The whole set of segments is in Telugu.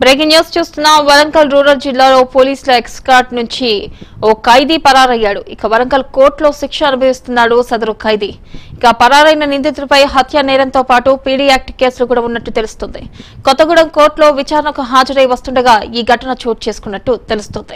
బ్రేకింగ్ న్యూస్ చూస్తున్న వరంగల్ రూరల్ జిల్లాలో పోలీసుల ఎక్స్కాట్ నుంచి ఓ ఖైదీ పరారయ్యాడు ఇక వరంగల్ కోర్టులో శిక్ష అనుభవిస్తున్నాడు సదరు ఖైదీ ఇక పరారైన నిందితుడిపై హత్య నేరంతో పాటు పీడీ యాక్ట్ కేసులు కూడా ఉన్నట్టు తెలుస్తుంది కొత్తగూడెం కోర్టులో విచారణకు హాజరై వస్తుండగా ఈ ఘటన చోటు చేసుకున్నట్టు తెలుస్తుంది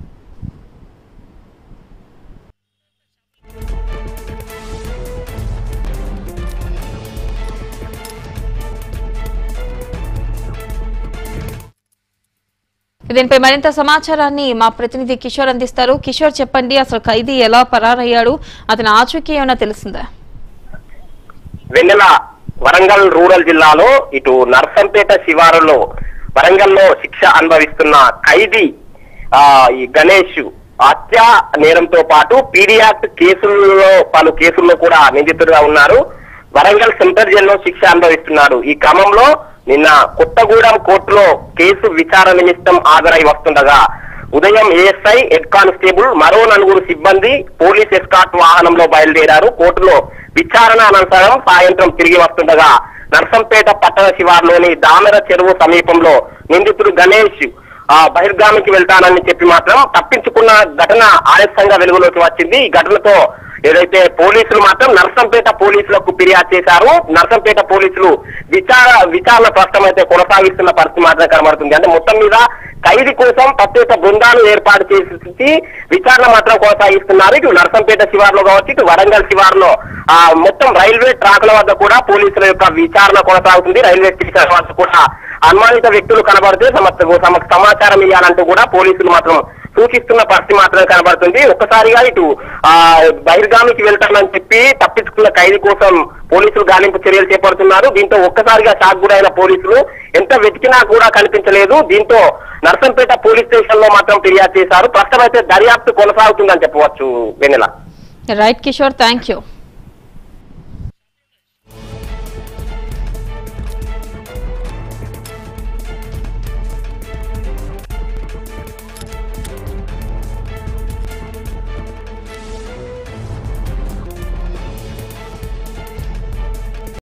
దీనిపై మరింత సమాచారాన్ని మా ప్రతినిధి కిషోర్ అందిస్తారు కిషోర్ చెప్పండి అసలు ఖైదీ ఎలా పరారయ్యాడు అతని ఆచూకీ ఏమైనా తెలిసిందా వెన్నెల వరంగల్ రూరల్ జిల్లాలో ఇటు నర్సంపేట శివారులో వరంగల్లో శిక్ష అనుభవిస్తున్న ఖైదీ ఆ ఈ గణేష్ హత్య నేరంతో పాటు పీడీ యాక్ట్ కేసుల్లో పలు కేసుల్లో కూడా నిందితుడిగా ఉన్నారు వరంగల్ సెంట్రల్ జైల్లో శిక్ష అనుభవిస్తున్నారు ఈ క్రమంలో నిన్న కొత్తగూడెం కోర్టులో కేసు విచారణ నిమిత్తం హాజరై వస్తుండగా ఉదయం ఏఎస్ఐ హెడ్ కానిస్టేబుల్ మరో నలుగురు సిబ్బంది పోలీస్ ఎస్కాట్ వాహనంలో బయలుదేరారు కోర్టులో విచారణ అనంతరం సాయంత్రం తిరిగి వస్తుండగా నర్సంపేట పట్టణ శివార్లోని దామెర చెరువు సమీపంలో నిందితుడు గణేష్ ఆ బహిర్గామికి వెళ్తానని చెప్పి మాత్రం తప్పించుకున్న ఘటన ఆలస్యంగా వెలుగులోకి వచ్చింది ఈ ఘటనతో ఏదైతే పోలీసులు మాత్రం నర్సంపేట పోలీసులకు ఫిర్యాదు చేశారు నర్సంపేట పోలీసులు విచార విచారణ ప్రస్తుతం అయితే కొనసాగిస్తున్న పరిస్థితి మాత్రం కనబడుతుంది అంటే మొత్తం మీద ఖైదీ కోసం ప్రత్యేక బృందాలు ఏర్పాటు చేసి విచారణ మాత్రం కొనసాగిస్తున్నారు ఇటు నర్సంపేట శివార్లో కావచ్చు ఇటు వరంగల్ శివార్లో ఆ మొత్తం రైల్వే ట్రాక్ల వద్ద కూడా పోలీసుల యొక్క విచారణ కొనసాగుతుంది రైల్వే స్టేషన్ వద్ద కూడా అనుమానిత వ్యక్తులు కనబడితే తమకు తమకు సమాచారం ఇవ్వాలంటూ కూడా పోలీసులు మాత్రం సూచిస్తున్న పరిస్థితి మాత్రమే కనబడుతుంది ఒక్కసారిగా ఇటు ఆ బహిర్గామికి వెళ్తానని చెప్పి తప్పించుకున్న ఖైదీ కోసం పోలీసులు గాలింపు చర్యలు చేపడుతున్నారు దీంతో ఒక్కసారిగా షాక్ గురైన పోలీసులు ఎంత వెతికినా కూడా కనిపించలేదు దీంతో నర్సంపేట పోలీస్ స్టేషన్ లో మాత్రం ఫిర్యాదు చేశారు ప్రస్తుతం అయితే దర్యాప్తు కొనసాగుతుందని చెప్పవచ్చు Vennela right Kishore thank you